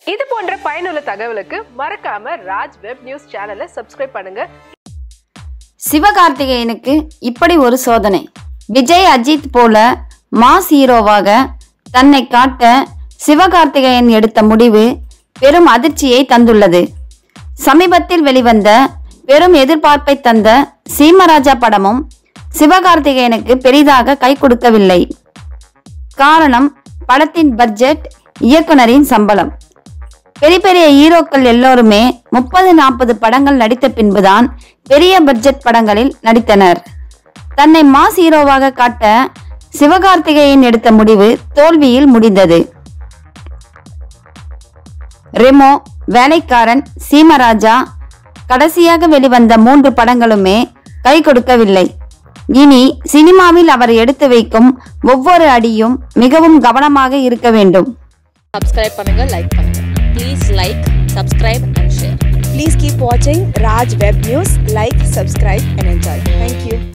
இது போன்ற பயனுள்ள தகவலுக்கு மறக்காம ராஜ் வெப் நியூஸ் சேனலை சப்ஸ்கிரைப் பண்ணுங்க சிவகார்த்திகேயனுக்கு இப்படி ஒரு சோதனை விஜய் அஜித் போல மாஸ் ஹீரோவாக தன்னை காட்ட சிவகார்த்திகேயன் எடுத்த முடிவு பெரும் அதிர்ச்சியை தந்துள்ளது சமீபத்தில் வெளிவந்த பெரும் எதிர்பார்ப்பை தந்த சீமராஜா படமும் சிவகார்த்திகேயனுக்கு பெரிதாக கை கொடுக்கவில்லை காரணம் படத்தின் பட்ஜெட் இயக்குனரின் சம்பளம் பெரிய பெரிய ஹீரோக்கள் எல்லோருமே முப்பது நாற்பது படங்கள் நடித்த பின்புதான் பெரிய பட்ஜெட் படங்களில் நடித்தனர் தன்னை மாஸ் ஹீரோவாக காட்ட சிவகார்த்திகேயன் எடுத்த முடிவு தோல்வியில் முடிந்தது ரெமோ வேலைக்காரன் சீமராஜா கடைசியாக வெளிவந்த மூன்று படங்களுமே கை கொடுக்கவில்லை இனி சினிமாவில் அவர் எடுத்து வைக்கும் ஒவ்வொரு அடியும் மிகவும் கவனமாக இருக்க வேண்டும் சப்ஸ்கிரைப் பண்ணுங்க லைக் பண்ணுங்க please like subscribe and share Please keep watching Raj Web News. Like, subscribe, and enjoy. Thank you.